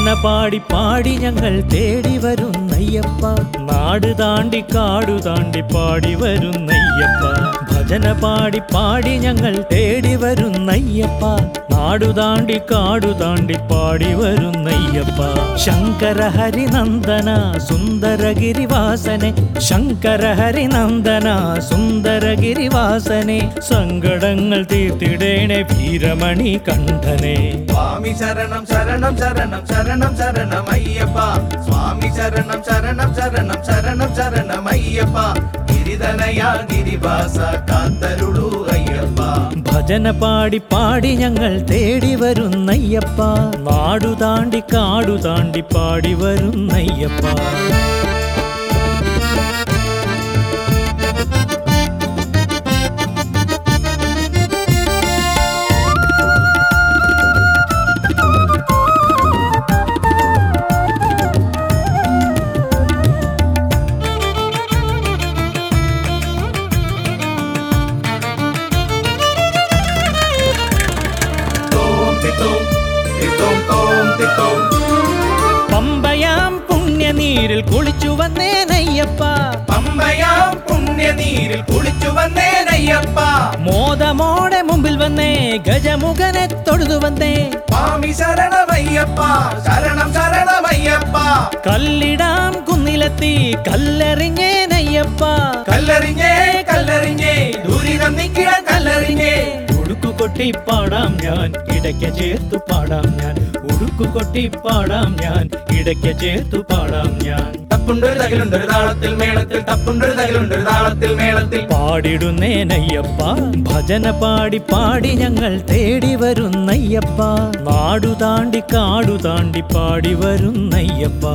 ഭജന പാടി പാടി ഞങ്ങൾ തേടി വരുന്നയ്യപ്പ നാട് താണ്ടി കാടു താണ്ടി പാടി വരുന്നയ്യപ്പ ഭജന പാടി പാടി ഞങ്ങൾ തേടി വരുന്നയ്യപ്പ നാടു താണ്ടി കാടു താണ്ടി പാടി വരുന്നയ്യപ്പ ശങ്കര ഹരിനന്ദന സുന്ദരഗിരിവാസനെ ശങ്കര ഹരിനന്ദന സുന്ദരഗിരിവാസനെ സങ്കടങ്ങൾ തീർത്തിടേണേ വീരമണി കണ്ഠനെ സ്വാമി ശരണം ശരണം ശരണം ശരണം ശരണം അയ്യപ്പ സ്വാമി ശരണം ശരണം ശരണം ശരണം ശരണം അയ്യപ്പ ഗിരിധനയ ഗിരിവാസ കാത്തരുളു അയ്യപ്പ ഭജന പാടി പാടി ഞങ്ങൾ തേടി വരുന്നയ്യപ്പ നാടു താണ്ടി കാടു താണ്ടി പാടി വരുന്നയ്യപ്പ തോം തിത്തോം തിത്തോം തോം തിത്തോം പമ്പയാം പുണ്യനീരിൽ കുളിച്ചു വന്നേനയ്യപ്പ പമ്പയാം പുണ്യനീരിൽ കുളിച്ചു വന്നേനയ്യപ്പ മോദമോടെ മുമ്പിൽ വന്നേ ഗജമുഖനെ തൊഴുതു വന്നേ സ്വാമി ശരണമയ്യപ്പ ശരണം ശരണമയ്യപ്പ കല്ലിടാം കുന്നിലെത്തി കല്ലെറിഞ്ഞേനയ്യപ്പ കല്ലെറിഞ്ഞേ കല്ലെറിഞ്ഞേ ദുരിതം നിക്കിട കല്ലെറിഞ്ഞേ ഉടുക്കു കൊട്ടി പാടാം ഞാൻ ഇടയ്ക്ക് ചേർത്തു പാടാം ഞാൻ ഉടുക്കു കൊട്ടി പാടാം ഞാൻ ഇടയ്ക്ക് ചേർത്തു പാടാം ഞാൻ തപ്പുണ്ടൊരു തകിലുണ്ടൊരു താളത്തിൽ മേളത്തിൽ തപ്പുണ്ടൊരു തകിലുണ്ടൊരു താളത്തിൽ മേളത്തിൽ പാടിടുന്നേനയ്യപ്പ ഭജന പാടി പാടി ഞങ്ങൾ തേടി വരുന്നയ്യപ്പ നാടു താണ്ടി കാടു താണ്ടി പാടി വരുന്നയ്യപ്പ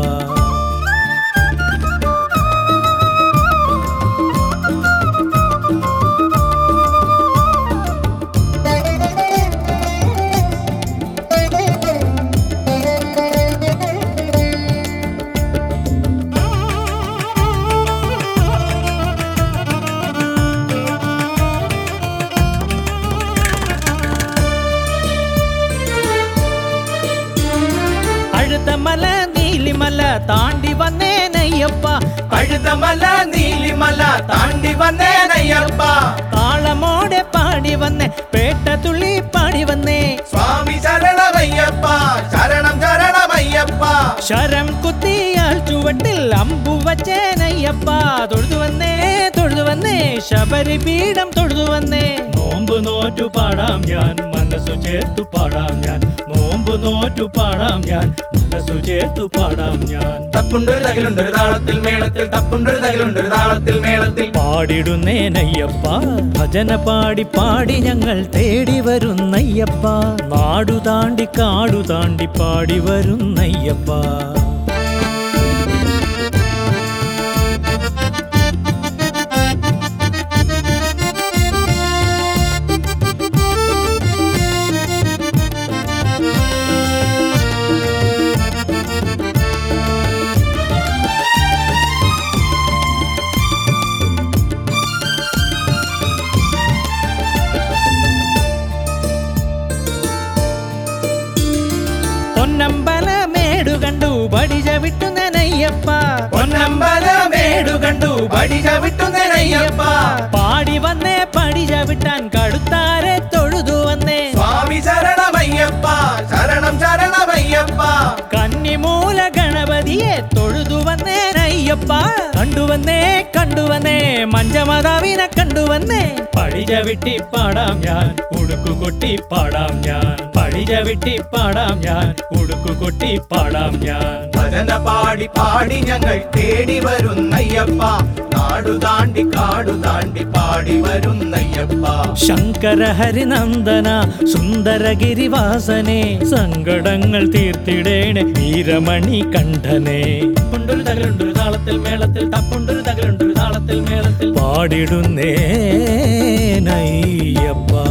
അഴുതമല നീലിമല താണ്ടി വന്നേനയ്യപ്പ പഴുതമല നീലിമല താണ്ടി വന്നേനയ്യപ്പ താളമോടെ പാടി വന്നേ പേട്ട തുള്ളി പാടി വന്നേ സ്വാമി ശരണമയ്യപ്പ ശരണം ശരണമയ്യപ്പ ശരം കുത്തിയാൽ ചുവട്ടിൽ അമ്പു വച്ചേനയ്യപ്പ തൊഴുതു വന്നേ തൊഴുതു വന്നേ ശബരി പീഠം തൊഴുതു വന്നേ നോമ്പ് നോറ്റു പാടാം ഞാൻ മനസ്സു ചേർത്തു പാടാം ഞാൻ നോമ്പ് നോറ്റു പാടാം ഞാൻ മനസ്സു ചേർത്തു പാടാം ഞാൻ തപ്പുണ്ടൊരു തകിലുണ്ടൊരു താളത്തിൽ മേളത്തിൽ തപ്പുണ്ടൊരു തകിലുണ്ടൊരു താളത്തിൽ മേളത്തിൽ പാടിടുന്നേനയ്യപ്പ ഭജന പാടി പാടി ഞങ്ങൾ തേടി വരുന്നയ്യപ്പ നാടു താണ്ടി കാടു താണ്ടി പാടി വരുന്നയ്യപ്പ പൊന്നമ്പല മേടു കണ്ടു ബടിജ വിട്ടു നനയ്യപ്പ പൊന്നമ്പല മേടു കണ്ടു പടിക വിട്ടുന്നേനയ്യപ്പ പാടി വന്നേ പടിജ വിട്ടാൻ കടുത്താരെ തൊഴുതു വന്നേ സ്വാമി ശരണമയ്യപ്പ ശരണം ശരണമയ്യപ്പ കന്നിമൂല ഗണപതിയെ തൊഴുതു വന്നേ നയ്യപ്പ കണ്ടുവന്നേ കണ്ടുവന്നേ മഞ്ചമാതാവിനെ കണ്ടുവന്നേ പടിജ വിട്ടി പാടാം ഞാൻ ഉടുക്കു കൊട്ടി പാടാം ഞാൻ പടിജ വിട്ടി പാടാം ഞാൻ ഉടുക്കു കൊട്ടി പാടാം ഞാൻ ഭജന പാടി പാടി ഞങ്ങൾ തേടി വരുന്നയ്യപ്പ നാടു താണ്ടി കാടു താണ്ടി പാടി വരുന്നയ്യപ്പ ശങ്കര ഹരിനന്ദന സുന്ദരഗിരിവാസനെ സങ്കടങ്ങൾ തീർത്തിടേണേ വീരമണി കണ്ഠനെ തപ്പുണ്ടൊരു തകലുണ്ടൊരു താളത്തിൽ മേളത്തിൽ തപ്പുണ്ടൊരു തകലുണ്ടൊരു താളത്തിൽ മേളത്തിൽ പാടിടുന്നേ നയ്യപ്പ